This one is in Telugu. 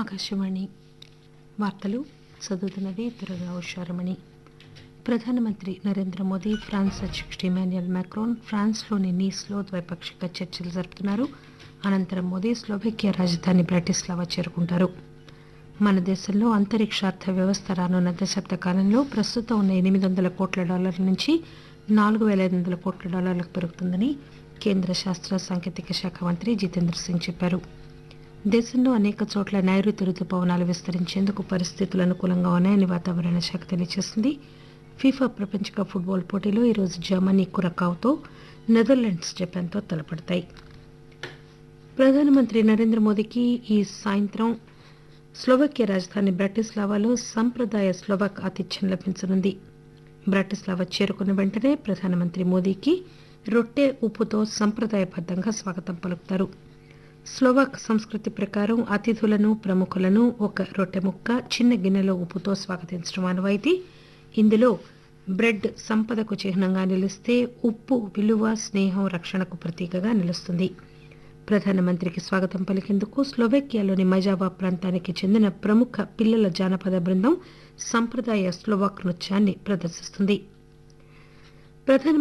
ఆకాశవాణి వార్తలు చదువుతున్నది దుర్గా ఉషారమణి ప్రధానమంత్రి నరేంద్ర మోదీ ఫ్రాన్స్ అధ్యక్షుడు ఇమాన్యుయల్ మాక్రోన్ ఫ్రాన్స్లోని నీస్లో ద్వైపాక్షిక చర్చలు జరుపుతున్నారు అనంతరం మోదీ స్లోవేకియా రాజధాని బ్రాటిస్లావా చేరుకుంటారు మన దేశంలో అంతరిక్షార్థ వ్యవస్థ రానున్న దశాబ్ద కాలంలో ప్రస్తుతం ఉన్న ఎనిమిది వందల కోట్ల డాలర్ల నుంచి నాలుగు వేల ఐదు వందల కోట్ల డాలర్లకు పెరుగుతుందని కేంద్ర శాస్త్ర సాంకేతిక శాఖ మంత్రి జితేంద్ర సింగ్ చెప్పారు దేశంలో అనేక చోట్ల నైరుతి రుతుపవనాలు విస్తరించేందుకు పరిస్థితులు అనుకూలంగా ఉన్నాయని వాతావరణ శాఖ తెలియజేసింది ఫీఫా ప్రపంచ కప్ ఫుట్బాల్ పోటీలో ఈరోజు జర్మనీ కురకావుతో నెదర్లాండ్స్ జపాన్తో తలపడతాయి ప్రధానమంత్రి నరేంద్ర మోదీకి ఈ సాయంత్రం స్లోవకియా రాజధాని బ్రాటిస్లావాలో సంప్రదాయ స్లోవాక్ ఆతిథ్యం లభించనుంది బ్రాటిస్లావా చేరుకున్న వెంటనే ప్రధానమంత్రి మోదీకి రొట్టె ఉప్పుతో సంప్రదాయబద్దంగా స్వాగతం పలుకుతారు స్లోవాక్ సంస్కృతి ప్రకారం అతిథులను ప్రముఖులను ఒక రొట్టె ముక్క చిన్న గిన్నెలో ఉప్పుతో స్వాగతించడం ఆనవాయితీ ఇందులో బ్రెడ్ సంపదకు చిహ్నంగా నిలిస్తే ఉప్పు విలువ స్నేహం రక్షణకు ప్రతీకగా నిలుస్తుంది ప్రధానమంత్రికి స్వాగతం పలికేందుకు స్లోవేకియాలోని మజావా ప్రాంతానికి చెందిన ప్రముఖ పిల్లల జానపద బృందం సంప్రదాయ స్లోవాక్ నృత్యాన్ని ప్రదర్శిస్తుంది ప్రధాన